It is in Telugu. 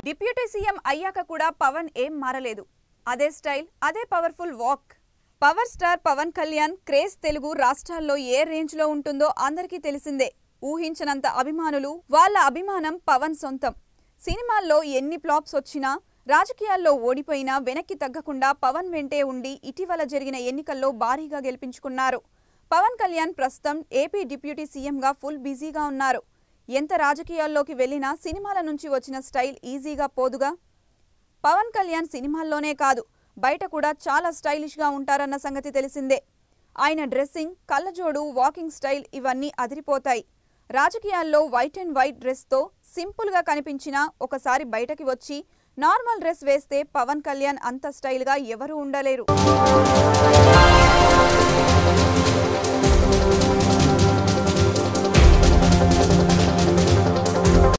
డిప్యూటీ సీఎం అయ్యాక కూడా పవన్ ఏం మారలేదు అదే స్టైల్ అదే powerful walk power star Pawan Kalyan craze Telugu రాష్ట్రాల్లో ఏ రేంజ్ లో ఉంటుందో అందరికీ తెలిసిందే ఊహించనంత అభిమానులు వాళ్ళ అభిమానం పవన్ సొంతం సినిమాల్లో ఎన్ని ఫ్లాప్స్ వచ్చినా రాజకీయాల్లో ఓడిపోయినా వెనక్కి తగ్గకుండా పవన్ వెంటే ఉండి ఇటీవల జరిగిన ఎన్నికల్లో భారీగా గెలిపించుకున్నారు పవన్ కళ్యాణ్ ప్రస్తుతం ఏపీ డిప్యూటీ సీఎంగా ఫుల్ బిజీగా ఉన్నారు ఎంత రాజకీయాల్లోకి వెళ్ళినా సినిమాల నుంచి వచ్చిన స్టైల్ ఈజీగా పోదుగా పవన్ కళ్యాణ్ సినిమాల్లోనే కాదు బయట కూడా చాలా స్టైలిష్గా ఉంటారన్న సంగతి తెలిసిందే ఆయన డ్రెస్సింగ్ కళ్ళజోడు వాకింగ్ స్టైల్ ఇవన్నీ అదిరిపోతాయి రాజకీయాల్లో వైట్ అండ్ వైట్ డ్రెస్తో సింపుల్గా కనిపించినా ఒకసారి బయటకి వచ్చి నార్మల్ డ్రెస్ వేస్తే పవన్ కళ్యాణ్ అంత స్టైల్గా ఎవరూ ఉండలేరు